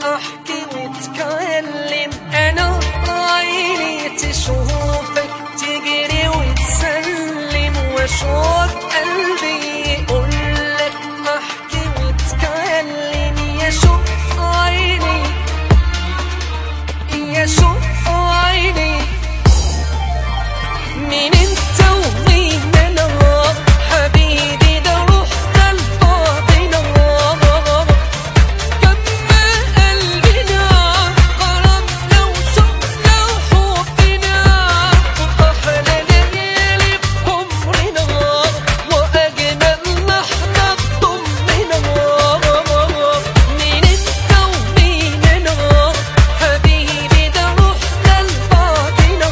احكي واتكلم انا عيني تشوفك تجري وتسلم واشوف قلبي يقول لك احكي واتكلم يا شوق عيني يا شوق عيني مين انت ومين انا حبيبي ده روح ده الباطنة كما قلبنا غرامنا وشوقنا وحبنا واحلى ليالي بعمرنا واجمل لحظة ضمنا مين انت ومين انا حبيبي ده روح ده الباطنة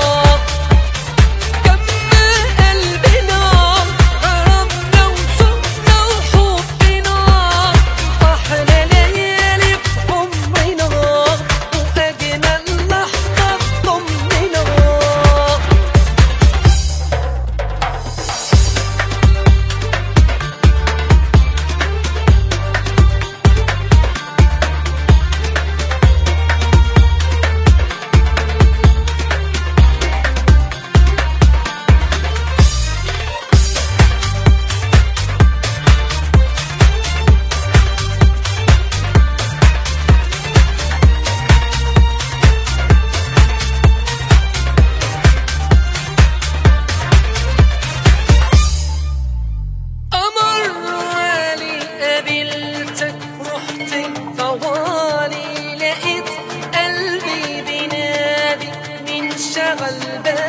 كما قلبنا غرامنا وشوقنا وحبنا أحلى ليالي بعمرنا وأجمل لحظة ضمنا أمر علي قابلتك رحت طوالي لقيت قلبي بينادي من شغل بالي